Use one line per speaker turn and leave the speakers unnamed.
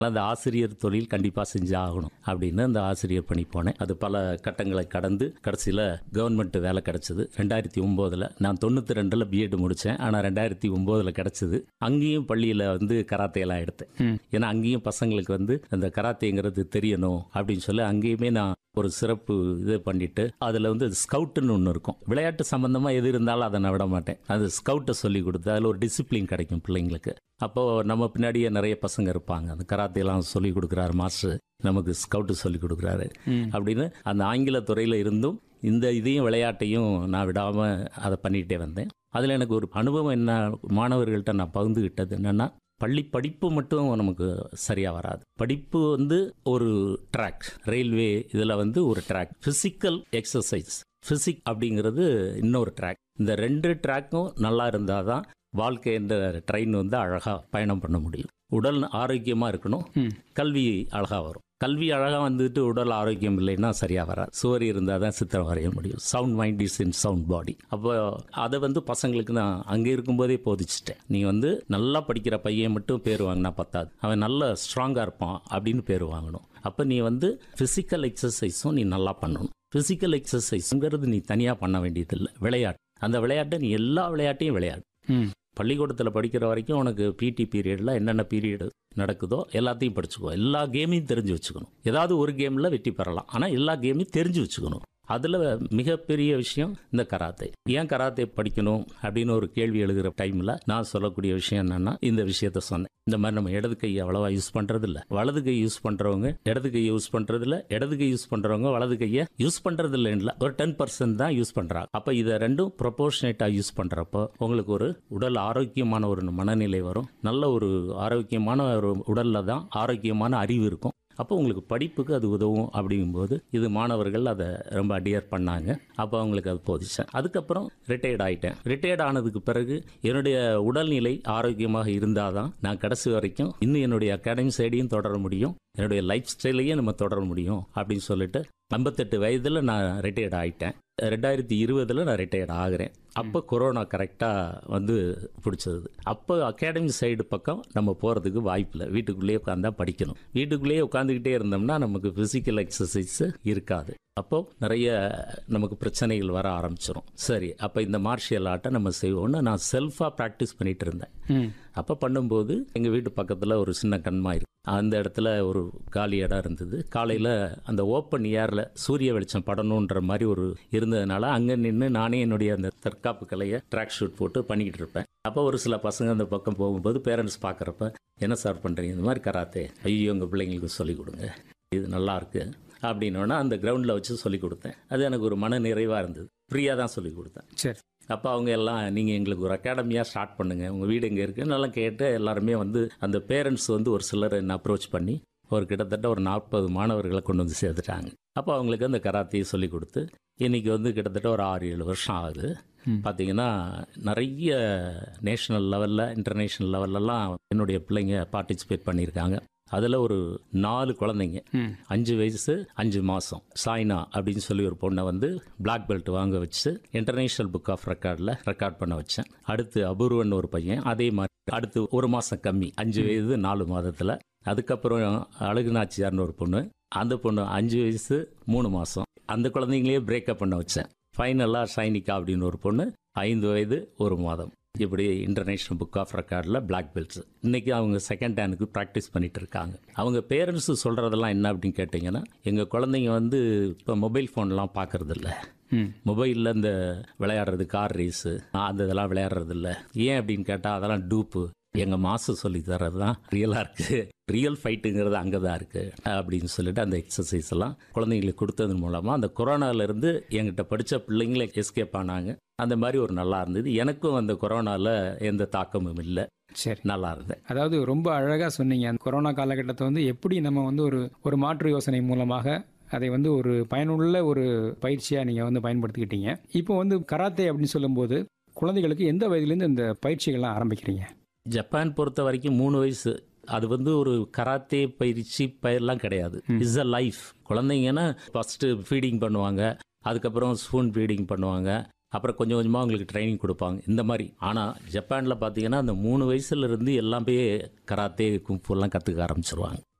அந்த ஆசிரியர் தொழில் கண்டிப்பாக செஞ்சு ஆகணும் அப்படின்னு அந்த ஆசிரியர் பணி போனேன் அது பல கட்டங்களை கடந்து கடைசியில் கவர்மெண்ட் வேலை கிடைச்சது ரெண்டாயிரத்தி ஒம்போதில் நான் தொண்ணூற்றி ரெண்டில் பிஎட் முடித்தேன் ஆனால் ரெண்டாயிரத்தி ஒம்போதில் கிடைச்சது அங்கேயும் பள்ளியில் வந்து கராத்தே எல்லாம் எடுத்தேன்
ம்.
ஏன்னா அங்கேயும் பசங்களுக்கு வந்து அந்த கராத்தேங்கிறது தெரியணும் அப்படின்னு சொல்லி அங்கேயுமே நான் ஒரு சிறப்பு இது பண்ணிட்டு அதில் வந்து ஸ்கவுட்டுன்னு ஒன்று இருக்கும் விளையாட்டு சம்பந்தமாக எது இருந்தாலும் அதை நான் விட மாட்டேன் அது ஸ்கவுட்டை சொல்லி கொடுத்து அதில் ஒரு டிசிப்ளின் கிடைக்கும் பிள்ளைங்களுக்கு அப்போ நம்ம பின்னாடியே நிறைய பசங்க இருப்பாங்க அந்த கராத்தேலாம் சொல்லி கொடுக்குறாரு மாஸ்டர் நமக்கு ஸ்கவுட்டு சொல்லி கொடுக்குறாரு
ம்.
அப்படின்னு அந்த ஆங்கில துறையில் இருந்தும் இந்த இதையும் விளையாட்டையும் நான் விடாமல் அதை பண்ணிகிட்டே வந்தேன் அதில் எனக்கு ஒரு அனுபவம் என்ன மாணவர்கள்ட்ட நான் பகிர்ந்துக்கிட்டது என்னென்னா பள்ளி படிப்பு மட்டும் நமக்கு சரியாக வராது படிப்பு வந்து ஒரு ட்ராக் ரயில்வே இதில் வந்து ஒரு ட்ராக் ஃபிசிக்கல் எக்ஸசைஸ் ஃபிசிக் அப்படிங்கிறது இன்னொரு ட்ராக் இந்த ரெண்டு ட்ராக்கும் நல்லா இருந்தால் தான் வாழ்க்கை என்ற ட்ரெயின் வந்து அழகாக பயணம் பண்ண முடியும் உடல் ஆரோக்கியமாக இருக்கணும்
ம்.
கல்வி அழகாக வரும் கல்வி அழகாக வந்துட்டு உடல் ஆரோக்கியம் இல்லைன்னா சரியாக வராது சுவர் இருந்தால் தான் சித்திரம் வரைய முடியும் sound mind is in sound body அப்போ அதை வந்து பசங்களுக்கு நான் அங்கே இருக்கும்போதே போதிச்சிட்டேன் நீ வந்து நல்லா படிக்கிற பையன் மட்டும் பேர் வாங்கினா பத்தாது அவன் நல்ல ஸ்ட்ராங்காக இருப்பான் அப்படின்னு பேர் வாங்கணும் அப்போ நீ வந்து ஃபிசிக்கல் எக்ஸசைஸும் நீ நல்லா பண்ணணும் ஃபிசிக்கல் எக்ஸசைஸுங்கிறது நீ தனியாக பண்ண வேண்டியதில்லை விளையாட்டு அந்த விளையாட்டை நீ எல்லா விளையாட்டையும் விளையாடு
ம்.
பள்ளிக்கூடத்தில் படிக்கிற வரைக்கும் உனக்கு பிடி பீரியடில் என்னென்ன பீரியடு நடக்குதோ எல்லாத்தையும் படிச்சுக்கோ எல்லா கேமையும் தெரிஞ்சு வச்சுக்கணும் ஏதாவது ஒரு கேமில் வெற்றி பெறலாம் ஆனால் எல்லா கேமையும் தெரிஞ்சு வச்சுக்கணும் அதில் மிகப்பெரிய விஷயம் இந்த கராத்தே ஏன் கராத்தே படிக்கணும் அப்படின்னு ஒரு கேள்வி எழுதுகிற டைமில் நான் சொல்லக்கூடிய விஷயம் என்னன்னா இந்த விஷயத்த சொன்னேன் இந்த மாதிரி நம்ம இடது கை அவ்வளவா யூஸ் பண்றது இல்ல வலது கை யூஸ் பண்றவங்க இடது கை யூஸ் பண்றது இல்ல இடது கை யூஸ் பண்றவங்க வலது கையை யூஸ் பண்றது இல்லைன்னு ஒரு டென் பர்சன்ட் தான் யூஸ் பண்றாங்க அப்ப இதை ரெண்டும் ப்ரொபோர்ஷனேட்டா யூஸ் பண்றப்போ உங்களுக்கு ஒரு உடல் ஆரோக்கியமான ஒரு மனநிலை வரும் நல்ல ஒரு ஆரோக்கியமான ஒரு உடல்ல தான் ஆரோக்கியமான அறிவு இருக்கும் அப்போ உங்களுக்கு படிப்புக்கு அது உதவும் அப்படிங்கும்போது இது மாணவர்கள் அதை ரொம்ப அடியர் பண்ணாங்க அப்போ அவங்களுக்கு அது போதிச்சேன் அதுக்கப்புறம் ரிட்டையர்ட் ஆயிட்டேன் ரிட்டையர்ட் ஆனதுக்கு பிறகு என்னுடைய உடல்நிலை ஆரோக்கியமாக இருந்தால் தான் நான் கடைசி வரைக்கும் இன்னும் என்னுடைய அகாடமி சைடையும் தொடர முடியும் என்னுடைய லைஃப் ஸ்டைலையும் நம்ம தொடர முடியும் அப்படின்னு சொல்லிட்டு ஐம்பத்தெட்டு வயதில் நான் ரிட்டையர்ட் ஆயிட்டேன் ரெண்டாயிரத்தி இருபதில் நான் ரிட்டையர்ட் ஆகிறேன் அப்போ கொரோனா கரெக்டாக வந்து பிடிச்சது அப்போ அகாடமி சைடு பக்கம் நம்ம போகிறதுக்கு வாய்ப்பில்லை வீட்டுக்குள்ளேயே உட்காந்தா படிக்கணும் வீட்டுக்குள்ளேயே உட்காந்துக்கிட்டே இருந்தோம்னா நமக்கு ஃபிசிக்கல் எக்ஸசைஸ் இருக்காது அப்போ நிறைய நமக்கு பிரச்சனைகள் வர ஆரம்பிச்சிடும் சரி அப்போ இந்த மார்ஷியல் ஆர்ட்டை நம்ம செய்வோம்னு நான் செல்ஃபாக ப்ராக்டிஸ் பண்ணிட்டு இருந்தேன்
ம்.
அப்போ பண்ணும்போது எங்கள் வீட்டு பக்கத்தில் ஒரு சின்ன கண்மா இருக்கு அந்த இடத்துல ஒரு காலி இடம் இருந்தது காலையில் அந்த ஓப்பன் ஏரில் சூரிய வெளிச்சம் படணுன்ற மாதிரி ஒரு இருந்ததுனால அங்கே நின்று நானே என்னுடைய அந்த தற்காப்பு கலையை ட்ராக் ஷூட் போட்டு பண்ணிக்கிட்டு இருப்பேன் அப்போ ஒரு சில பசங்க அந்த பக்கம் போகும்போது பேரண்ட்ஸ் பார்க்குறப்ப என்ன சார் பண்ணுறீங்க இந்த மாதிரி கராத்தே ஐயோ உங்கள் பிள்ளைங்களுக்கு சொல்லிக் கொடுங்க இது நல்லா இருக்கு அப்படின்னோன்னா அந்த கிரவுண்டில் வச்சு சொல்லிக் கொடுத்தேன் அது எனக்கு ஒரு மன நிறைவாக இருந்தது ஃப்ரீயாக தான் சொல்லிக் கொடுத்தேன்
சரி
அப்போ அவங்க எல்லாம் நீங்கள் எங்களுக்கு ஒரு அகாடமியாக ஸ்டார்ட் பண்ணுங்கள் உங்கள் வீடு எங்கே இருக்குன்னு எல்லாம் கேட்டு எல்லாருமே வந்து அந்த பேரண்ட்ஸ் வந்து ஒரு சிலர் என்ன அப்ரோச் பண்ணி ஒரு கிட்டத்தட்ட ஒரு நாற்பது மாணவர்களை கொண்டு வந்து சேர்த்துட்டாங்க அப்போ அவங்களுக்கு அந்த கராத்தையை சொல்லி கொடுத்து இன்னைக்கு வந்து கிட்டத்தட்ட ஒரு ஆறு ஏழு வருஷம் ஆகுது
ம்.
பார்த்தீங்கன்னா நிறைய நேஷனல் லெவலில் இன்டர்நேஷ்னல் லெவல்லலாம் என்னுடைய பிள்ளைங்க பார்ட்டிசிபேட் பண்ணியிருக்காங்க அதில் ஒரு நாலு குழந்தைங்க
ம்.
அஞ்சு வயசு அஞ்சு மாதம் சாய்னா அப்படின்னு சொல்லி ஒரு பொண்ணை வந்து பிளாக் பெல்ட் வாங்க வச்சு இன்டர்நேஷனல் புக் ஆஃப் ரெக்கார்டில் ரெக்கார்ட் பண்ண வச்சேன் அடுத்து அபூர்வன் ஒரு பையன் அதே மாதிரி அடுத்து ஒரு மாதம் கம்மி அஞ்சு வயது நாலு மாதத்தில் அதுக்கப்புறம் அழகுநாச்சியார்னு ஒரு பொண்ணு அந்த பொண்ணு அஞ்சு வயசு மூணு மாதம் அந்த குழந்தைங்களையே பிரேக்கப் பண்ண வச்சேன் ஃபைனலாக ஷைனிகா அப்படின்னு ஒரு பொண்ணு ஐந்து வயது ஒரு மாதம் இப்படி இன்டர்நேஷ்னல் புக் ஆஃப் ரெக்கார்டில் பிளாக் பெல்ட்ஸ் இன்னைக்கு அவங்க செகண்ட் ஹேண்டுக்கு ப்ராக்டிஸ் பண்ணிட்டு இருக்காங்க அவங்க பேரண்ட்ஸ் சொல்கிறதெல்லாம் என்ன அப்படின்னு கேட்டிங்கன்னா எங்கள் குழந்தைங்க வந்து இப்போ மொபைல் ஃபோன்லாம் பார்க்கறது இல்ல
ம்.
மொபைலில் இந்த விளையாடுறது கார் ரேஸு அந்த இதெல்லாம் விளையாடுறது இல்ல ஏன் அப்படின்னு கேட்டால் அதெல்லாம் டூப்பு எங்கள் மாஸ்டர் சொல்லி தர்றது தான் ரியலாக இருக்குது ரியல் ஃபைட்டுங்கிறது அங்கே தான் இருக்குது அப்படின்னு சொல்லிட்டு அந்த எக்ஸசைஸ் எல்லாம் குழந்தைங்களுக்கு கொடுத்ததன் மூலமாக அந்த கொரோனாலேருந்து என்கிட்ட படித்த பிள்ளைங்களே எஸ்கேப் ஆனாங்க அந்த மாதிரி ஒரு நல்லா இருந்தது எனக்கும் அந்த கொரோனாவில் எந்த தாக்கமும் இல்லை
சரி
நல்லா இருந்தேன்
அதாவது ரொம்ப அழகாக சொன்னீங்க அந்த கொரோனா காலகட்டத்தை வந்து எப்படி நம்ம வந்து ஒரு ஒரு மாற்று யோசனை மூலமாக அதை வந்து ஒரு பயனுள்ள ஒரு பயிற்சியாக நீங்கள் வந்து பயன்படுத்திக்கிட்டீங்க இப்போ வந்து கராத்தே அப்படின்னு சொல்லும்போது குழந்தைகளுக்கு எந்த வயதுலேருந்து இந்த பயிற்சிகள்லாம் ஆரம்பிக்கிறீங்க
ஜப்பான் பொறுத்த வரைக்கும் மூணு வயசு அது வந்து ஒரு கராத்தே பயிற்சி பயிரெலாம் கிடையாது இஸ் அ லைஃப் குழந்தைங்கன்னா ஃபஸ்ட்டு ஃபீடிங் பண்ணுவாங்க அதுக்கப்புறம் ஸ்பூன் ஃபீடிங் பண்ணுவாங்க அப்புறம் கொஞ்சம் கொஞ்சமாக அவங்களுக்கு ட்ரைனிங் கொடுப்பாங்க இந்த மாதிரி ஆனால் ஜப்பானில் பார்த்தீங்கன்னா அந்த மூணு வயசுல இருந்து எல்லாமே கராத்தே குங்ஃபுலாம் கற்றுக்க ஆரம்பிச்சிருவாங்க